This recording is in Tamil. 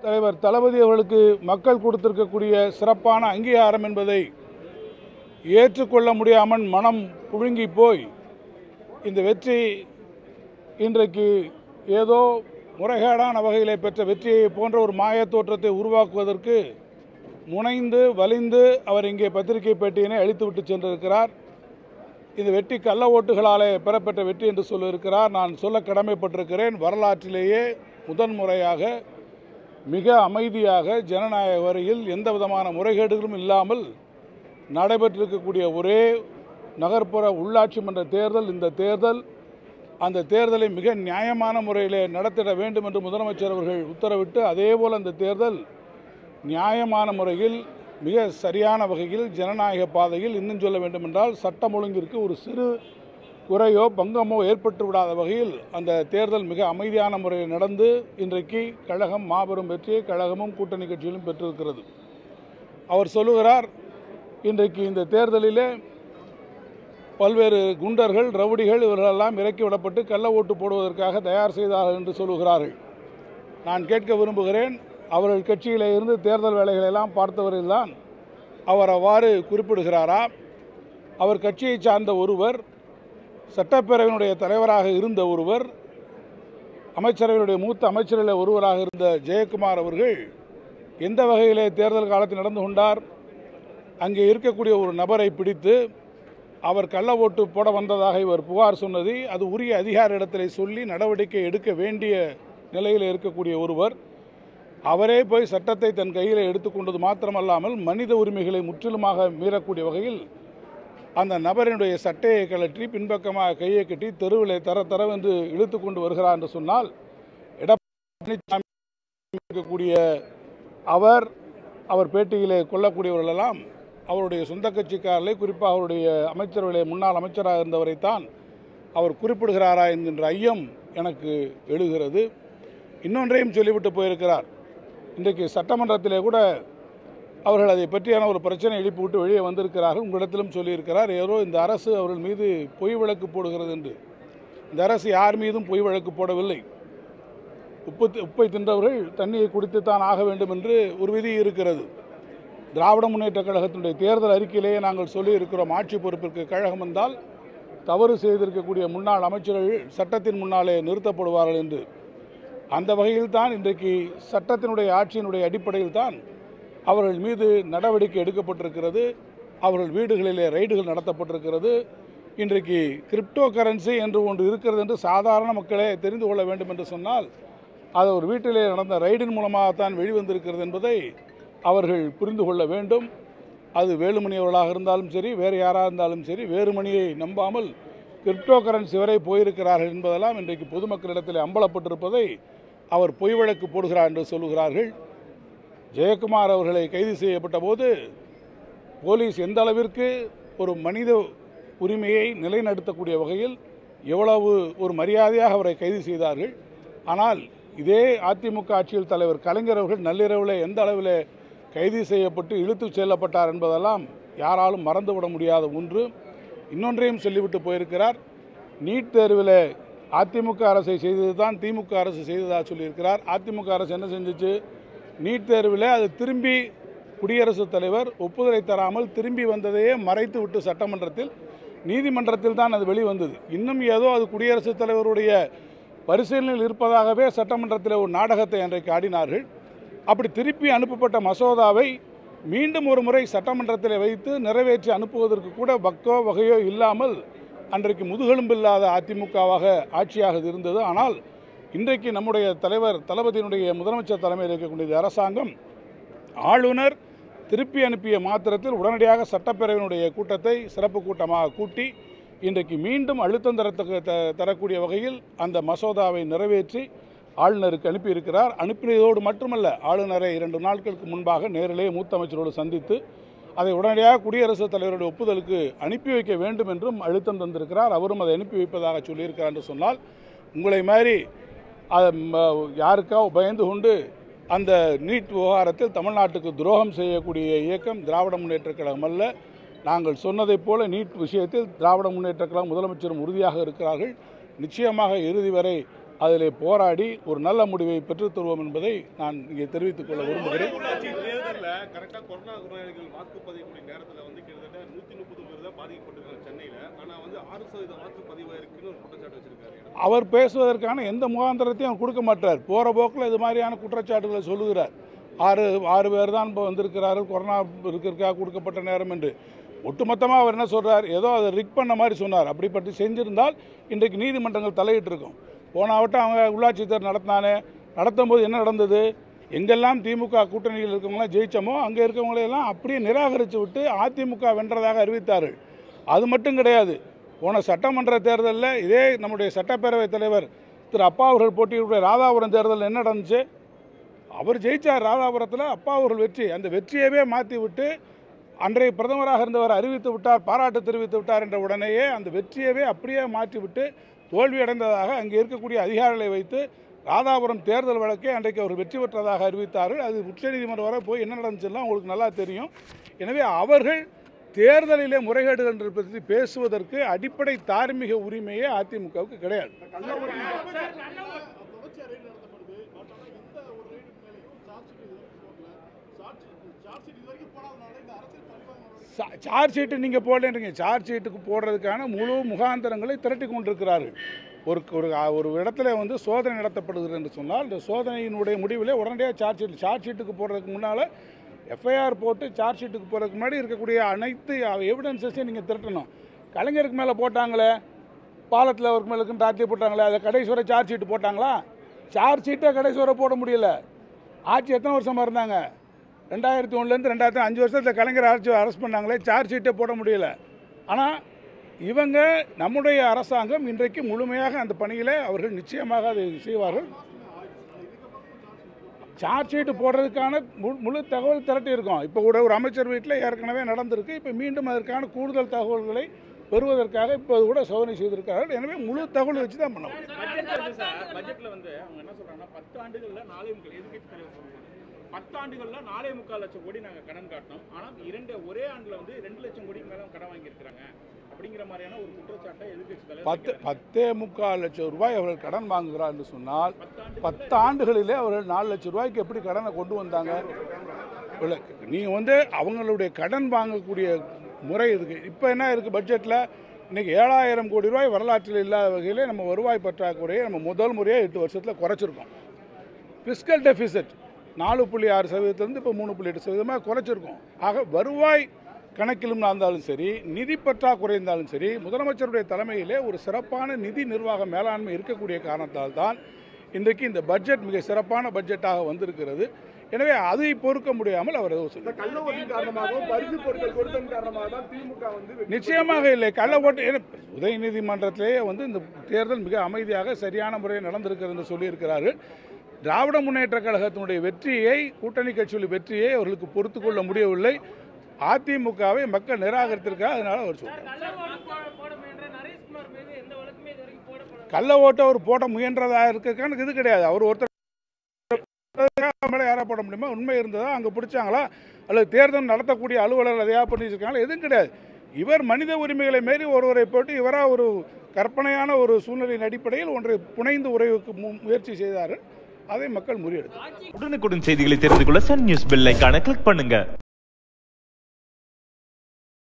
தலைவர் தளபதி அவர்களுக்கு மக்கள் கொடுத்திருக்கக்கூடிய சிறப்பான அங்கீகாரம் என்பதை ஏற்றுக்கொள்ள முடியாமல் மனம் புழுங்கி போய் இந்த வெற்றி இன்றைக்கு ஏதோ முறைகேடான வகையிலே பெற்ற வெற்றியை போன்ற ஒரு மாயத் தோற்றத்தை உருவாக்குவதற்கு முனைந்து வலிந்து அவர் இங்கே பத்திரிகை பேட்டியினை அளித்துவிட்டு சென்றிருக்கிறார் இந்த வெற்றி கள்ள ஓட்டுகளாலே பெறப்பட்ட வெற்றி என்று சொல்லியிருக்கிறார் நான் சொல்ல கடமைப்பட்டிருக்கிறேன் வரலாற்றிலேயே முதன் முறையாக மிக அமைதியாக ஜனநாயக வரையில் எந்த விதமான முறைகேடுகளும் இல்லாமல் நடைபெற்றிருக்கக்கூடிய ஒரே நகர்ப்புற உள்ளாட்சி மன்ற தேர்தல் இந்த தேர்தல் அந்த தேர்தலை மிக நியாயமான முறையில் நடத்திட வேண்டும் என்று முதலமைச்சர் அவர்கள் உத்தரவிட்டு அதேபோல் அந்த தேர்தல் நியாயமான முறையில் மிக சரியான வகையில் ஜனநாயக பாதையில் இன்னும் சொல்ல வேண்டுமென்றால் சட்டம் ஒழுங்கிற்கு ஒரு சிறு குறையோ பங்கமோ ஏற்பட்டு விடாத வகையில் அந்த தேர்தல் மிக அமைதியான முறையில் நடந்து இன்றைக்கு கழகம் மாபெரும் வெற்றியை கழகமும் கூட்டணி கட்சிகளும் பெற்றிருக்கிறது அவர் சொல்லுகிறார் இன்றைக்கு இந்த தேர்தலிலே பல்வேறு குண்டர்கள் ரவுடிகள் இவர்களெல்லாம் இறக்கி விடப்பட்டு கள்ள ஓட்டு போடுவதற்காக தயார் செய்தார்கள் என்று சொல்லுகிறார்கள் நான் கேட்க விரும்புகிறேன் அவர்கள் கட்சியிலே இருந்து தேர்தல் வேலைகளை எல்லாம் பார்த்தவரில் தான் அவர் அவ்வாறு குறிப்பிடுகிறாரா அவர் கட்சியை சார்ந்த ஒருவர் சட்டப்பேரவையினுடைய தலைவராக இருந்த ஒருவர் அமைச்சரவையினுடைய மூத்த அமைச்சர்களில் ஒருவராக இருந்த ஜெயக்குமார் அவர்கள் எந்த வகையிலே தேர்தல் காலத்தில் நடந்து கொண்டார் அங்கே இருக்கக்கூடிய ஒரு நபரை பிடித்து அவர் கள்ள ஓட்டு போட வந்ததாக இவர் புகார் சொன்னது அது உரிய அதிகார இடத்திலே சொல்லி நடவடிக்கை எடுக்க வேண்டிய நிலையில் இருக்கக்கூடிய ஒருவர் அவரே போய் சட்டத்தை தன் கையில் எடுத்துக்கொண்டது மாத்திரமல்லாமல் மனித உரிமைகளை முற்றிலுமாக மீறக்கூடிய வகையில் அந்த நபரினுடைய சட்டையை கழற்றி பின்பக்கமாக கையை கட்டி தெருவில் தர தரவென்று இழுத்து கொண்டு வருகிறார் என்று சொன்னால் எடப்பாடி பழனிசாமி இருக்கக்கூடிய அவர் அவர் பேட்டியிலே கொல்லக்கூடியவர்களெல்லாம் அவருடைய சொந்த கட்சிக்காரர்களை குறிப்பாக அவருடைய அமைச்சரவையிலே முன்னாள் அமைச்சராக இருந்தவரைத்தான் அவர் குறிப்பிடுகிறாரா என்கின்ற ஐயம் எனக்கு எழுகிறது இன்னொன்றையும் சொல்லிவிட்டு போயிருக்கிறார் இன்றைக்கு சட்டமன்றத்திலே கூட அவர்கள் அதை பற்றியான ஒரு பிரச்சனை எழுப்பிவிட்டு வெளியே வந்திருக்கிறார்கள் உங்களிடத்திலும் சொல்லியிருக்கிறார் ஏதோ இந்த அரசு அவர்கள் மீது பொய் வழக்கு போடுகிறது என்று இந்த அரசு யார் மீதும் பொய் வழக்கு போடவில்லை உப்பு உப்பை தின்றவர்கள் தண்ணியை குடித்துத்தான் ஆக வேண்டும் என்று ஒரு விதி இருக்கிறது திராவிட முன்னேற்ற கழகத்தினுடைய தேர்தல் அறிக்கையிலேயே நாங்கள் சொல்லியிருக்கிறோம் ஆட்சி பொறுப்பிற்கு கழகம் வந்தால் தவறு செய்திருக்கக்கூடிய முன்னாள் அமைச்சர்கள் சட்டத்தின் முன்னாலே நிறுத்தப்படுவார்கள் என்று அந்த வகையில் தான் இன்றைக்கு சட்டத்தினுடைய ஆட்சியினுடைய அடிப்படையில் தான் அவர்கள் மீது நடவடிக்கை எடுக்கப்பட்டிருக்கிறது அவர்கள் வீடுகளிலே ரைடுகள் நடத்தப்பட்டிருக்கிறது இன்றைக்கு கிரிப்டோ கரன்சி என்று ஒன்று இருக்கிறது என்று சாதாரண மக்களே தெரிந்து கொள்ள வேண்டும் என்று சொன்னால் அது ஒரு வீட்டிலே நடந்த ரைடின் மூலமாகத்தான் வெளிவந்திருக்கிறது என்பதை அவர்கள் புரிந்து கொள்ள வேண்டும் அது வேலுமணி அவர்களாக இருந்தாலும் சரி வேறு யாராக இருந்தாலும் சரி வேறுமணியை நம்பாமல் கிரிப்டோ கரன்சி வரை போயிருக்கிறார்கள் என்பதெல்லாம் இன்றைக்கு பொதுமக்களிடத்தில் அம்பலப்பட்டிருப்பதை அவர் பொய் வழக்கு போடுகிறார் என்று சொல்லுகிறார்கள் ஜெயக்குமார் அவர்களை கைது செய்யப்பட்ட போது போலீஸ் எந்த அளவிற்கு ஒரு மனித உரிமையை நிலைநிறுத்தக்கூடிய வகையில் எவ்வளவு ஒரு மரியாதையாக அவரை கைது செய்தார்கள் ஆனால் இதே அதிமுக ஆட்சியில் தலைவர் கலைஞர் அவர்கள் நள்ளிரவில் எந்த அளவில் கைது செய்யப்பட்டு இழுத்துச் செல்லப்பட்டார் என்பதெல்லாம் யாராலும் மறந்துவிட முடியாத ஒன்று இன்னொன்றையும் சொல்லிவிட்டு போயிருக்கிறார் நீட் தேர்வில் அதிமுக அரசை செய்தது தான் திமுக அரசு செய்ததாக சொல்லியிருக்கிறார் அதிமுக அரசு என்ன செஞ்சுச்சு நீட் தேர்வில் அது திரும்பி குடியரசுத் தலைவர் ஒப்புதலை தராமல் திரும்பி வந்ததையே மறைத்து விட்டு சட்டமன்றத்தில் நீதிமன்றத்தில் தான் அது வெளிவந்தது இன்னும் ஏதோ அது குடியரசுத் தலைவருடைய பரிசீலனையில் இருப்பதாகவே சட்டமன்றத்தில் ஒரு நாடகத்தை அன்றைக்கு ஆடினார்கள் அப்படி திருப்பி அனுப்பப்பட்ட மசோதாவை மீண்டும் ஒரு முறை சட்டமன்றத்தில் வைத்து நிறைவேற்றி அனுப்புவதற்கு கூட பக்கோ வகையோ இல்லாமல் அன்றைக்கு முதுகெலும்பில்லாத அதிமுகவாக ஆட்சியாக இது இருந்தது ஆனால் இன்றைக்கு நம்முடைய தலைவர் தளபதியினுடைய முதலமைச்சர் தலைமையில் இருக்கக்கூடிய இந்த அரசாங்கம் ஆளுநர் திருப்பி அனுப்பிய மாத்திரத்தில் உடனடியாக சட்டப்பேரவையினுடைய கூட்டத்தை சிறப்பு கூட்டமாக கூட்டி இன்றைக்கு மீண்டும் அழுத்தம் தரத்தக்க த- தரக்கூடிய வகையில் அந்த மசோதாவை நிறைவேற்றி ஆளுநருக்கு அனுப்பியிருக்கிறார் அனுப்பியதோடு மட்டுமல்ல ஆளுநரை இரண்டு நாட்களுக்கு முன்பாக நேரிலே மூத்த அமைச்சரோடு சந்தித்து அதை உடனடியாக குடியரசுத் தலைவருடைய ஒப்புதலுக்கு அனுப்பி வைக்க வேண்டும் என்றும் அழுத்தம் தந்திருக்கிறார் அவரும் அதை அனுப்பி வைப்பதாக சொல்லியிருக்கிறார் என்று சொன்னால் உங்களை மாதிரி அது ம- யாருக்காக பயந்து கொண்டு அந்த நீட் விவகாரத்தில் தமிழ்நாட்டுக்கு துரோகம் செய்யக்கூடிய இயக்கம் திராவிட முன்னேற்றக் கழகம் அல்ல நாங்கள் சொன்னதைப் போல நீட் விஷயத்தில் திராவிட முன்னேற்றக் கழகம் முதலமைச்சரும் உறுதியாக இருக்கிறார்கள் நிச்சயமாக இறுதி வரை அதிலே போராடி ஒரு நல்ல முடிவை பெற்றுத் தருவோம் என்பதை நான் இங்கே தெரிவித்துக் கொள்ள விரும்புகிறேன் உள்ளாட்சி தேர்தலில் கரெக்டாக கொரோனா நோயாளிகள் வாக்குப்பதிவுக்கூடிய நேரத்தில் வந்து கிட்டத்தட்ட நூற்றி முப்பது பேர் தான் பாதிக்கப்பட்டிருக்காங்க சென்னையில் ஆனால் வந்து ஆறு சதவீத வாக்குப்பதிவாக இருக்குன்னு ஒரு குற்றச்சாட்டு வச்சிருக்காரு அவர் பேசுவதற்கான எந்த முகாந்திரத்தையும் அவர் கொடுக்க மாட்டார் போகிற போக்கில் இது மாதிரியான குற்றச்சாட்டுகளை சொல்லுகிறார் ஆறு ஆறு பேர் தான் இப்போ வந்திருக்கிறார்கள் கொரோனா இருக்கிறதுக்காக கொடுக்கப்பட்ட நேரம் என்று ஒட்டுமொத்தமாக அவர் என்ன சொல்றார் ஏதோ அதை ரிக் பண்ண மாதிரி சொன்னார் அப்படிப்பட்டு செஞ்சிருந்தால் இன்றைக்கு நீதிமன்றங்கள் தலையிட்டு இருக்கும் போன வட்டம் அவங்க உள்ளாட்சி தேர்தல் நடத்தினானே நடத்தும் போது என்ன நடந்தது எங்கெல்லாம் திமுக கூட்டணியில் இருக்கவங்களாம் ஜெயிச்சோமோ அங்கே இருக்கவங்களையெல்லாம் அப்படியே நிராகரித்து விட்டு அதிமுக வென்றதாக அறிவித்தார்கள் அது மட்டும் கிடையாது போன சட்டமன்ற தேர்தலில் இதே நம்முடைய சட்டப்பேரவைத் தலைவர் திரு அப்பா அவர்கள் போட்டியிட ராதாபுரம் தேர்தலில் என்ன நடந்துச்சு அவர் ஜெயிச்சார் ராதாபுரத்தில் அப்பா அவர்கள் வெற்றி அந்த வெற்றியவே மாற்றி விட்டு அன்றைய பிரதமராக இருந்தவர் அறிவித்து விட்டார் பாராட்டு தெரிவித்து விட்டார் என்ற உடனேயே அந்த வெற்றியவே அப்படியே மாற்றிவிட்டு தோல்வி அடைந்ததாக அங்கே இருக்கக்கூடிய அதிகாரிகளை வைத்து ராதாபுரம் தேர்தல் வழக்கை அன்றைக்கு அவர் வெற்றி பெற்றதாக அறிவித்தார்கள் அது உச்சநீதிமன்றம் வரை போய் என்ன நடந்துச்சுலாம் உங்களுக்கு நல்லா தெரியும் எனவே அவர்கள் தேர்தலிலே முறைகேடுகள் என்று பற்றி பேசுவதற்கு அடிப்படை தார்மீக உரிமையே அதிமுகவுக்கு கிடையாது சா- சார்ஜ் ஷீட்டு நீங்கள் போடலன்றீங்க சார்ஜ் ஷீட்டுக்கு போடுறதுக்கான முழு முகாந்திரங்களை திரட்டி கொண்டிருக்கிறார்கள் ஒரு ஒரு ஒரு இடத்துல வந்து சோதனை நடத்தப்படுகிறது என்று சொன்னால் இந்த சோதனையினுடைய முடிவில் உடனடியாக சார்ஜ் ஷீட் சார்ஜ் ஷீட்டுக்கு போடுறதுக்கு முன்னால் எஃப்ஐஆர் போட்டு சார்ஜ் ஷீட்டுக்கு போகிறதுக்கு முன்னாடி இருக்கக்கூடிய அனைத்து எவிடன்சஸையும் நீங்கள் திரட்டணும் கலைஞருக்கு மேலே போட்டாங்களே பாலத்தில் அவருக்கு மேலே இருக்குன்னு டார்ச்சி போட்டாங்களே அதை கடைசி வரை சார்ஜ் ஷீட்டு போட்டாங்களா சார்ஜ் ஷீட்டை கடைசி வரை போட முடியல ஆட்சி எத்தனை வருஷமாக இருந்தாங்க ரெண்டாயிரத்தி ஒன்றுலேருந்து ரெண்டாயிரத்தி அஞ்சு வருஷத்தில் கலைஞர் ஆட்சி அரெஸ்ட் பண்ணாங்களே சார்ஜ் ஷீட்டே போட முடியல ஆனால் இவங்க நம்முடைய அரசாங்கம் இன்றைக்கு முழுமையாக அந்த பணியில் அவர்கள் நிச்சயமாக அதை செய்வார்கள் சார்ஜ் ஷீட்டு போடுறதுக்கான மு- முழு தகவல் திரட்டி இருக்கோம் இப்போ கூட ஒரு அமைச்சர் வீட்டில் ஏற்கனவே நடந்திருக்கு இப்போ மீண்டும் அதற்கான கூடுதல் தகவல்களை பெறுவதற்காக இப்போது கூட சோதனை செய்திருக்கிறார்கள் எனவே முழு தகவல் வச்சு தான் பண்ண முடியும் பட்ஜெட்ல வந்து சார் பட்ஜெட்ல வந்து அவங்க என்ன சொல்றாங்கன்னா பத்து ஆண்டுகள்ல நாலே முக்கால் எதுக்கட்சி தலைவர் சொல்றாங்க பத்து ஆண்டுகள்ல நாலே முக்கால் லட்சம் கோடி நாங்க கடன் காட்டினோம் ஆனா இரண்டு ஒரே ஆண்டுல வந்து ரெண்டு லட்சம் கோடி மேல கடன் வாங்கியிருக்கிறாங்க அப்படிங்கிற மாதிரியான ஒரு குற்றச்சாட்டை எதிர்க்கட்சி தலைவர் பத்து வைக்கிறாரு. பத்தே முக்கால் லட்சம் ரூபாய் அவர்கள் கடன் வாங்குகிறார் என்று சொன்னால் பத்தாண்டு பத்து ஆண்டுகளிலே அவர்கள் நாலு லட்சம் ரூபாய்க்கு எப்படி கடனை கொண்டு வந்தாங்க இல்லை நீங்கள் வந்து அவங்களுடைய கடன் வாங்கக்கூடிய முறை இருக்குது இப்போ என்ன இருக்குது பட்ஜெட்டில் இன்றைக்கி ஏழாயிரம் கோடி ரூபாய் வரலாற்றில் இல்லாத வகையில் நம்ம வருவாய் பற்றாக்குறையை நம்ம முதல் முறையாக எட்டு வருஷத்தில் குறைச்சிருக்கோம் ஃபிஸ்கல் டெபிசிட் நாலு புள்ளி ஆறு சதவீதத்திலிருந்து இப்போ மூணு புள்ளி எட்டு சதவீதமாக குறைச்சிருக்கோம் ஆக வருவாய் கணக்கிலும் இருந்தாலும் சரி நிதி பற்றாக்குறை இருந்தாலும் சரி முதலமைச்சருடைய தலைமையிலே ஒரு சிறப்பான நிதி நிர்வாக மேலாண்மை இருக்கக்கூடிய காரணத்தால் தான் இன்றைக்கு இந்த பட்ஜெட் மிக சிறப்பான பட்ஜெட்டாக வந்திருக்கிறது எனவே அதை பொறுக்க முடியாமல் அவர் ஏதோ சொல்றார். கள்ள ஓட்டின் காரணமாகவும் பரிசு பொருட்கள் கொடுத்தன் காரணமாக தான் திமுக வந்து வெற்றி நிச்சயமாக இல்லை கள்ள ஓட்டு ஏன்னா, உதயநீதிமன்றத்திலேயே வந்து இந்த தேர்தல் மிக அமைதியாக சரியான முறையில் நடந்திருக்கிறது என்று சொல்லியிருக்கிறார்கள் திராவிட முன்னேற்ற கழகத்தினுடைய வெற்றியை கூட்டணி கட்சிகளின் வெற்றியை அவர்களுக்கு பொறுத்து கொள்ள முடியவில்லை அதிமுகவை மக்கள் நிராகரித்திருக்காங்க அதனால அவர் சொல்றார் கள்ள ஓட்டு போட போட முயன்ற நரேஷ்குமார் மீது எந்த வழக்குமே இது வரைக்கும் போடப்படவில்லை கள்ள ஓட்டை அவர் போட முயன்றதா இருக்கான்னு இது கிடையாது அவர் ஒருத்தர் மேலே யாரா போட முடியுமா உண்மை இருந்ததா அங்கே பிடிச்சாங்களா அல்லது தேர்தல் நடத்தக்கூடிய அலுவலர் எதையா பண்ணியிருக்காங்களா எதுவும் கிடையாது இவர் மனித உரிமைகளை மீறி ஒருவரை போட்டு இவராக ஒரு கற்பனையான ஒரு சூழ்நிலையின் அடிப்படையில் ஒன்றை புனைந்து உறவுக்கு மு- முயற்சி செய்தார்கள் அதை மக்கள் முறியெடுத்தார் உடனுக்குடன் செய்திகளை தெரிந்து கொள்ள சன் நியூஸ் பெல் ஐகானை கிளிக் பண்ணுங்க